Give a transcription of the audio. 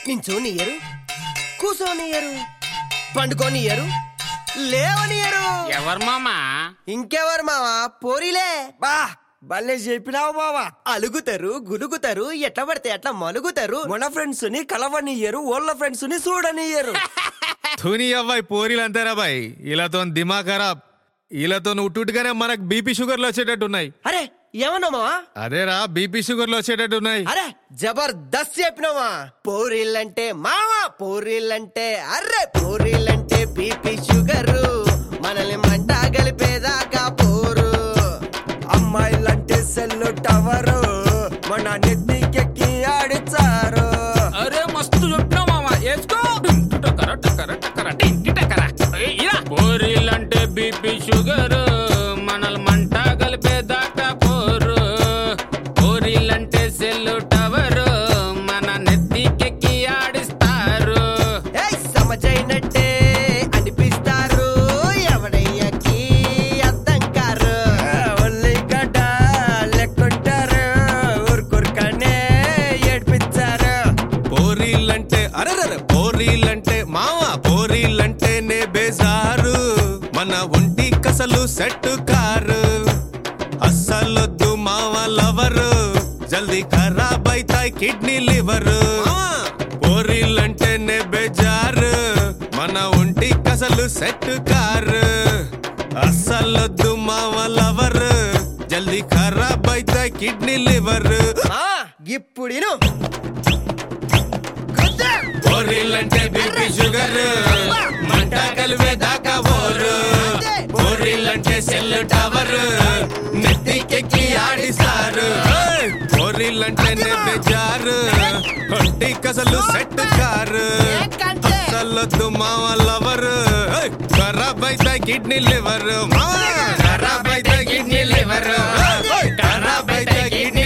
నించోనియరు కూసోనియరు పండుకోనియరు లేవనియరు ఎవరు మామా ఇంకెవరు మావా పోరిలే బా భలే చెప్పినావు బావా అలుగుతారు గులుగుతారు ఎట్లా పడితే అట్లా మలుగుతారు మన ఫ్రెండ్స్ ని కలవనియ్యరు వాళ్ళ ఫ్రెండ్స్ ని చూడనియ్యరు ధోని అవ్వాయి పోరీలు అంతేరా బాయ్ ఇలాతో దిమా ఖరాబ్ ఇలాతో ఉట్టుగానే మనకు బీపీ షుగర్లు వచ్చేటట్టు ఉన్నాయి అరే ఏమన్నా మావా అదేరా బీపీ షుగర్లు వచ్చేటట్టు ఉన్నాయి అరే జబర్దస్త్ చెప్పినావా పోరిల్లంటే మావా పోరిల్లంటే అర్రే పోరిల్లంటే బీపీ షుగర్ మనల్ని మంట కలిపేదాకా పోరు అమ్మాయిలంటే సెల్లు టవరు మన నెత్తికెక్కి ఆడిచారు అరే మస్తు చెప్పినావు మామా వేసుకో టింకి టకర టకర టకర టింకి టకర. ఏయ్, ఇలా. పోరీలంటే బీపీ షుగర్ మనల్ మంట కలిపేదాకా పోరు పోరీలంటే సెల్లు టవర్ మన నెత్తికెక్కి ఆడిస్తారు ఏయ్ సమజైనట్టే అనిపిస్తారు ఎవడయ్యకి అర్థం కారు ఒల్లి గడ్డ లెక్కుంటారు ఊరుకురుకనే ఏడ్పించారు పోరీలంటే అరరర పోరీలంటే మావా పోరీలంటే నే బేజారు మన ఒంటి కసలు సెట్ కారు అస్సలొద్దు మావ లవరు జల్దీ ఖరాబ్ అయితాయి కిడ్నీ లివర్ పోరీలంటే నే బేజారు మన ఒంటి కసలు సెట్ కారు అస్సలొద్దు మావ లవరు జల్దీ ఖరాబ్ అయితాయి కిడ్నీ లివర్ ఆ ఇప్పుడిను పోరీలంటే బీపీ షుగర్ మంట కలివే దాకా బోరు పోరీలంటే సెల్ టవర్ నెత్తికెక్కి ఆడిస్తారు పోరీలంటే బెజారు ఒంటి కసలు సెట్ కారు అసలొద్దు మావ లవర్ ఖరాబ్ అయితే కిడ్నీ లివర్ ఖరాబ్ అయితే కిడ్నీ లివర్ ఖరాబ్ అయితే కిడ్నీ